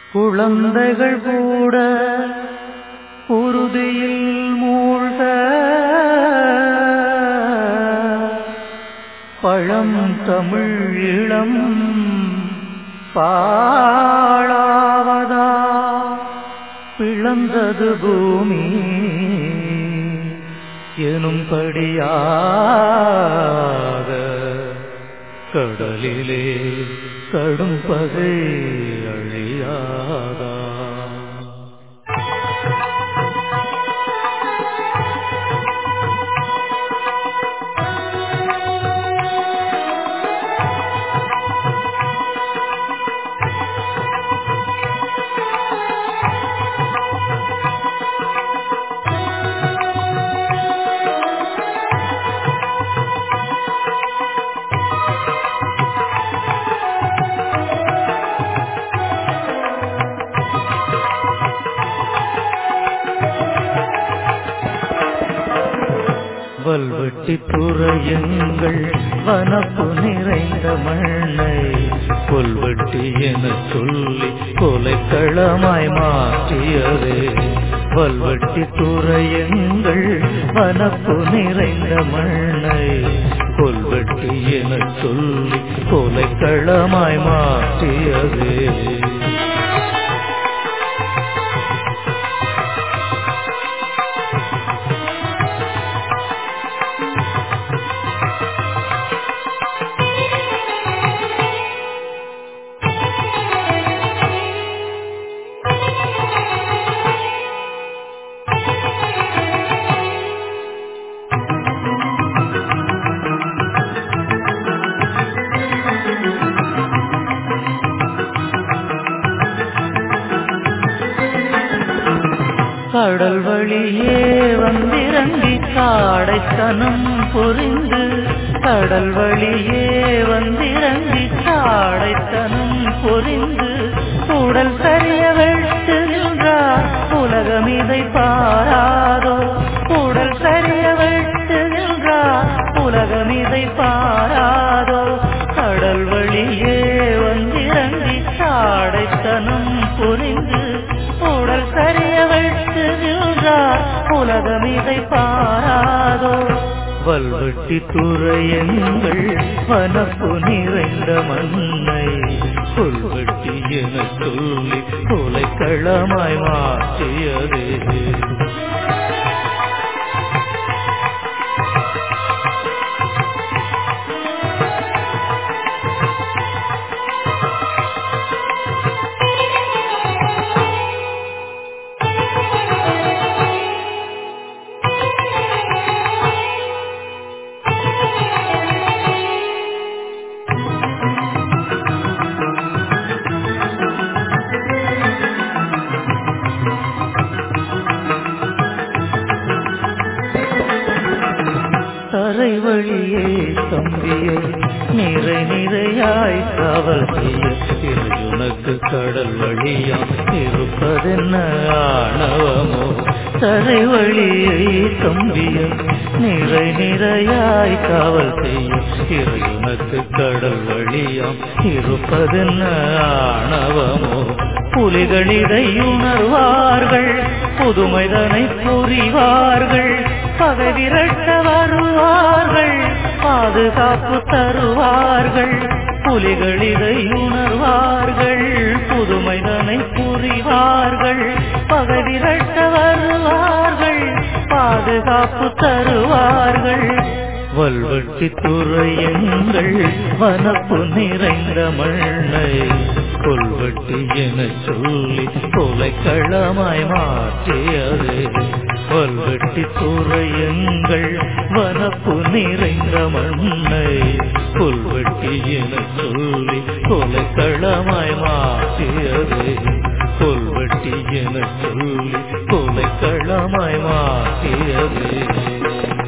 குழந்தைகள் கூட உறுதியில் மூழ்க பழம் தமிழ் இளம் பாழாவதா பிளந்தது பூமி எனும்படியாக கடலிலே கடும் பகை அழியாதா வல்வெட்டி புறையுங்கள் வனப்பு நிறைந்த மண்ணை புல்வெட்டி என சொல்லி கொலைக்களமாய் மாற்றியதே வல்வெட்டி துறையுங்கள் வனப்பு நிறைந்த மண்ணை புல்வெட்டி என சொல்லி கொலைக்களமாய் மாற்றியதே கடல் வழியே வந்திறங்கி காடைத்தனம் புரிந்து கடல் வழியே வந்திறங்கி காடைத்தனம் புரிந்து உடல் சரிய வெட்டு நின்றார் உலகம் இதை பாராதோ உடல் சரிய வெட்டு நின்றார் உலகம் இதை பாராதோ கடல் வழியே வந்திறங்கி காடைத்தனம் புரிந்து உடல் சரிய வைத்து நின்றார் உலகம் இதை பாராதோ வல்வெட்டி துறையங்கள் வனப்பு நிறைந்த மண்ணை புல்வெட்டி என சொல்லி கொலைக்களமாய் மாற்றியதே தரை வழியே தம்பிய நிறை நிறையாய் காவல் செய்ய உனக்கு கடல் வழியாம் இருப்பதென்ன ஆணவமோ தரை வழியை தம்பிய நிறை நிறையாய் காவல் செய்ய உனக்கு கடல் வழியாம் இருப்பதென்ன ஆணவமோ புலிகளிடை உணர்வார்கள் புதுமைதனை புரிவார்கள் பகை விரட்ட வருவார்கள் பாதுகாப்பு தருவார்கள் புலிகளிடை உணர்வார்கள் புதுமைதனை புரிவார்கள் பகை விரட்ட வருவார்கள் பாதுகாப்பு தருவார்கள் வல்வெட்டி துறையங்கள் வனப்பு நிறைந்த மண்ணை கொல்வெட்டி என சொல்லி கொலைக்களமாய் மாற்றியது வல்வெட்டி துறையங்கள் வனப்பு நிறைந்த மண்ணை கொல்வெட்டி என சொல்லி கொலைக்களமாய் மாற்றியது கொல்வெட்டி என சொல்லி கொலைக்களமாய் மாற்றியது